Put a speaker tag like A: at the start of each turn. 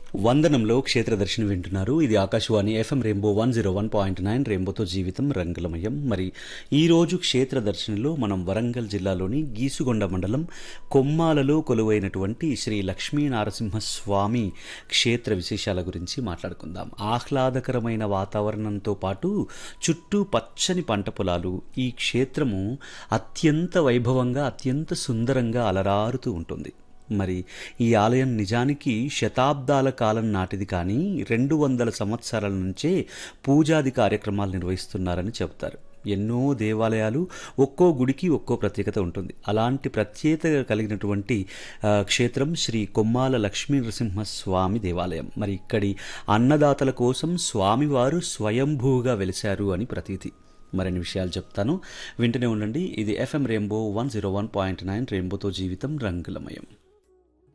A: వందనంలో క్షేత్ర దర్శనం వింటున్నారు ఇది Akashvani FM rainbow one zero one point nine రెయిన్బోతో జీవితం రంగులమయం మరి ఈ రోజు క్షేత్ర దర్శనంలో మనం వరంగల్ జిల్లాలోని గీసుగొండ మండలం కొమ్మాలలో కొలువైనటువంటి శ్రీ లక్ష్మీ నారసింహస్వామి క్షేత్ర విశేషాల గురించి మాట్లాడుకుందాం ఆహ్లాదకరమైన వాతావరణంతో పాటు చుట్టూ పచ్చని పంట పొలాలు ఈ క్షేత్రము అత్యంత వైభవంగా అత్యంత సుందరంగా అలరారుతూ ఉంటుంది మరి ఈ ఆలయం నిజానికి శతాబ్దాల కాలం నాటిది కానీ రెండు వందల సంవత్సరాల నుంచే పూజాది కార్యక్రమాలు నిర్వహిస్తున్నారని చెబుతారు ఎన్నో దేవాలయాలు ఒక్కో గుడికి ఒక్కో ప్రత్యేకత ఉంటుంది అలాంటి ప్రత్యేకత కలిగినటువంటి ఆ, క్షేత్రం శ్రీ కొమ్మాల లక్ష్మీ నరసింహస్వామి దేవాలయం మరి ఇక్కడి అన్నదాతల కోసం స్వామివారు స్వయంభూగా వెలిశారు అని ప్రతీతి మరిన్ని విషయాలు చెప్తాను వింటూనే ఉండండి ఇది FM rainbow one zero one point nine రెయిన్బోతో జీవితం రంగులమయం